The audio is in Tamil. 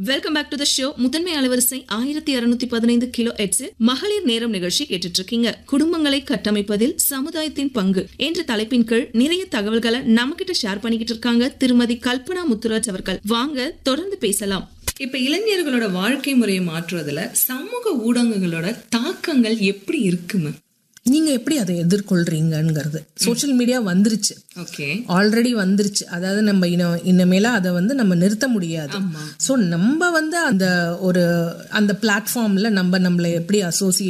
welcome back to the show முதன்மை அலைவரிசை ஆயிரத்தி அறுநூத்தி பதினைந்து கிலோ எட்ஸ் மகளிர் நேரம் நிகழ்ச்சி கேட்டுட்டு இருக்கீங்க குடும்பங்களை கட்டமைப்பதில் சமுதாயத்தின் பங்கு என்ற தலைப்பின் கீழ் நிறைய தகவல்களை நம்ம கிட்ட ஷேர் பண்ணிக்கிட்டு இருக்காங்க திருமதி கல்பனா முத்துராஜ் அவர்கள் வாங்க தொடர்ந்து பேசலாம் இப்ப இளைஞர்களோட வாழ்க்கை முறையை மாற்றுவதுல சமூக ஊடகங்களோட தாக்கங்கள் எப்படி இருக்குன்னு நீங்க எப்படி அதை எதிர்கொள்றீங்கங்கிறது சோஷியல் மீடியா வந்துருச்சு ஓகே ஆல்ரெடி வந்துருச்சு அதாவது நம்ம இன்னும் இனிமேல அதை வந்து நம்ம நிறுத்த முடியாது ஸோ நம்ம வந்து அந்த ஒரு அந்த பிளாட்ஃபார்ம்ல நம்ம நம்மளை எப்படி அசோசியேட்